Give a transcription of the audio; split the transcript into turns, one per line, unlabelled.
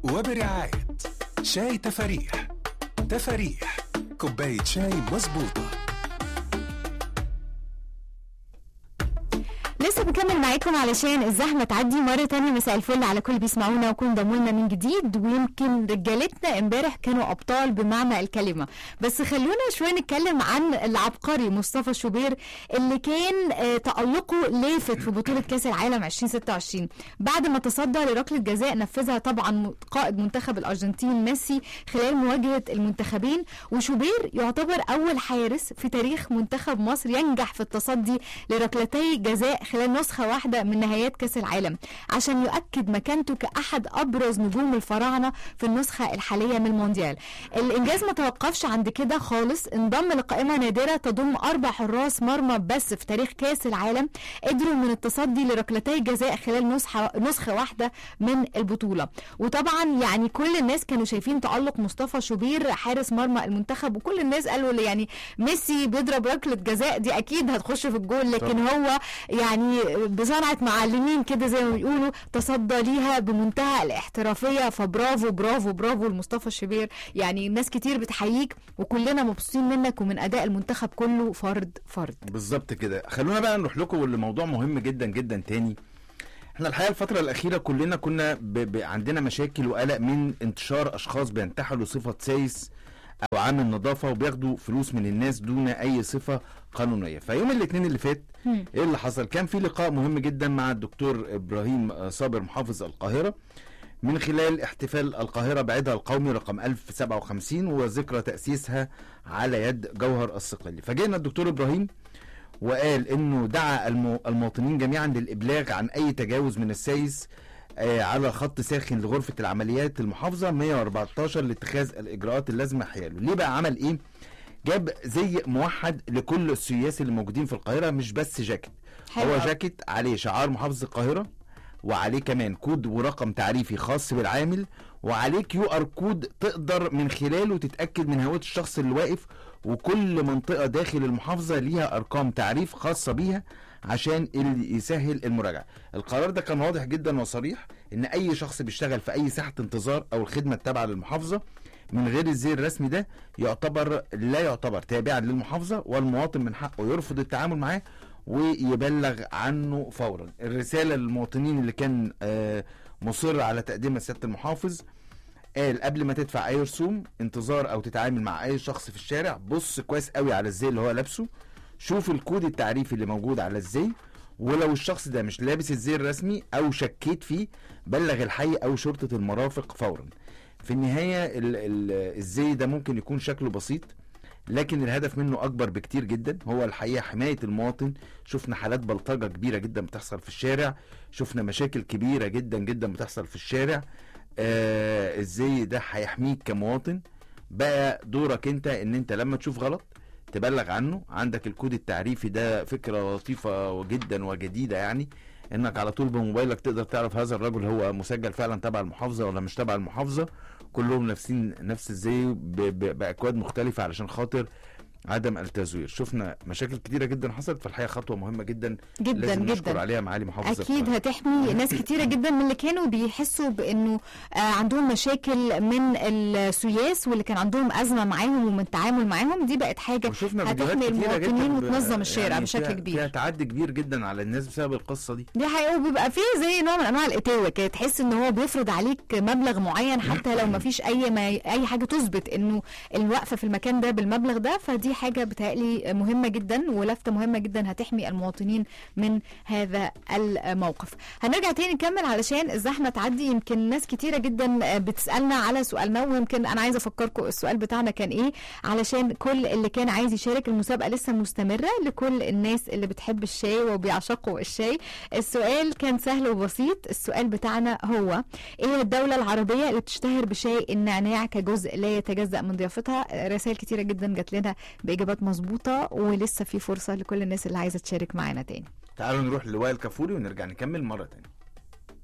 وبرعاية شاي تفاريح تفاريح كوباية شاي مظبوطة
لسه بكمل معاكم علشان الزحمه تعدي مره تانية مساء الفل على كل بيسمعونا وكل ضموا لنا من جديد ويمكن رجالتنا امبارح كانوا ابطال بمعنى الكلمه بس خلونا شويه نتكلم عن العبقري مصطفى شوبير اللي كان آه، تالقه لافت في بطوله كاس العالم 2026 بعد ما تصدى لركله جزاء نفذها طبعا م- قائد منتخب الارجنتين ميسي خلال مواجهه المنتخبين وشوبير يعتبر اول حارس في تاريخ منتخب مصر ينجح في التصدي لركلتي جزاء خلال نسخه واحده من نهايات كاس العالم عشان يؤكد مكانته كاحد ابرز نجوم الفراعنه في النسخه الحاليه من المونديال الانجاز ما توقفش عند كده خالص انضم لقائمه نادره تضم اربع حراس مرمى بس في تاريخ كاس العالم قدروا من التصدي لركلتي جزاء خلال نسخه نسخه واحده من البطوله وطبعا يعني كل الناس كانوا شايفين تالق مصطفى شوبير حارس مرمى المنتخب وكل الناس قالوا لي يعني ميسي بيضرب ركله جزاء دي اكيد هتخش في الجول لكن هو يعني بصنعه معلمين كده زي ما بيقولوا تصدى ليها بمنتهى الاحترافيه فبرافو برافو برافو لمصطفى شوبير يعني ناس كتير بتحييك وكلنا مبسوطين منك ومن اداء المنتخب كله فرد فرد
بالظبط كده خلونا بقى نروح لكم لموضوع مهم جدا جدا تاني احنا الحقيقه الفتره الاخيره كلنا كنا ب... ب... عندنا مشاكل وقلق من انتشار اشخاص بينتحلوا صفه سايس او عامل نظافه وبياخدوا فلوس من الناس دون اي صفه قانونيه فيوم الاثنين اللي فات ايه اللي حصل كان في لقاء مهم جدا مع الدكتور ابراهيم آه، صابر محافظ القاهره من خلال احتفال القاهرة بعيدها القومي رقم 1057 وذكرى تأسيسها على يد جوهر الصقلي فجينا الدكتور إبراهيم وقال انه دعا المو- المواطنين جميعا للابلاغ عن اي تجاوز من السايس آه، على خط ساخن لغرفه العمليات المحافظه 114 لاتخاذ الاجراءات اللازمه حياله ليه بقى عمل ايه جاب زي موحد لكل السياس اللي موجودين في القاهره مش بس جاكيت
حلو
هو
أوي.
جاكيت عليه شعار محافظه القاهره وعليه كمان كود ورقم تعريفي خاص بالعامل وعليه كيو ار كود تقدر من خلاله تتاكد من هويه الشخص اللي واقف وكل منطقه داخل المحافظه ليها ارقام تعريف خاصه بيها عشان اللي يسهل المراجعه القرار ده كان واضح جدا وصريح ان اي شخص بيشتغل في اي ساحه انتظار او الخدمه التابعه للمحافظه من غير الزي الرسمي ده يعتبر لا يعتبر تابعا للمحافظه والمواطن من حقه يرفض التعامل معاه ويبلغ عنه فورا الرساله للمواطنين اللي كان آه، مصر على تقديمها سياده المحافظ قال قبل ما تدفع اي رسوم انتظار او تتعامل مع اي شخص في الشارع بص كويس قوي على الزي اللي هو لابسه شوف الكود التعريفي اللي موجود على الزي ولو الشخص ده مش لابس الزي الرسمي او شكيت فيه بلغ الحي او شرطه المرافق فورا في النهايه ال ال الزي ده ممكن يكون شكله بسيط لكن الهدف منه اكبر بكتير جدا هو الحقيقه حمايه المواطن شفنا حالات بلطجه كبيره جدا بتحصل في الشارع شفنا مشاكل كبيره جدا جدا بتحصل في الشارع آه الزي ده هيحميك كمواطن بقى دورك انت ان انت لما تشوف غلط تبلغ عنه عندك الكود التعريفي ده فكره لطيفه جدا وجديده يعني انك على طول بموبايلك تقدر تعرف هذا الرجل هو مسجل فعلا تبع المحافظه ولا مش تبع المحافظه كلهم نفسين نفس الزي ب- ب- باكواد مختلفه علشان خاطر عدم التزوير شفنا مشاكل كتيره جدا حصلت فالحقيقه خطوه مهمه جدا
جدا
لازم نشكر
جدا
عليها معالي محافظه
اكيد
القاهرة.
هتحمي ناس كتيره جدا من اللي كانوا بيحسوا بانه آه عندهم مشاكل من السياس واللي كان عندهم ازمه معاهم ومن التعامل معاهم دي بقت حاجه
وشفنا فيديوهات
هتحمي
كتيره جدا
المواطنين
ب-
وتنظم الشارع
يعني
بشكل
فيها-
كبير
فيها تعدي كبير جدا على الناس بسبب القصه دي
دي حقيقة وبيبقى فيه زي نوع من انواع الاتاوه كده تحس ان هو بيفرض عليك مبلغ معين حتى لو ما فيش اي ما اي حاجه تثبت انه الوقفه في المكان ده بالمبلغ ده فدي حاجه بتهيألي مهمه جدا ولفته مهمه جدا هتحمي المواطنين من هذا الموقف هنرجع تاني نكمل علشان الزحمه تعدي يمكن ناس كتيره جدا بتسالنا على سؤالنا ويمكن انا عايزه افكركم السؤال بتاعنا كان ايه علشان كل اللي كان عايز يشارك المسابقه لسه مستمره لكل الناس اللي بتحب الشاي وبيعشقوا الشاي السؤال كان سهل وبسيط السؤال بتاعنا هو ايه هي الدوله العربيه اللي بتشتهر بشاي النعناع كجزء لا يتجزا من ضيافتها رسائل كتيره جدا جات لنا باجابات مظبوطه ولسه في فرصه لكل الناس اللي عايزه تشارك معانا تاني
تعالوا نروح لوائل كفوري ونرجع نكمل مره تانية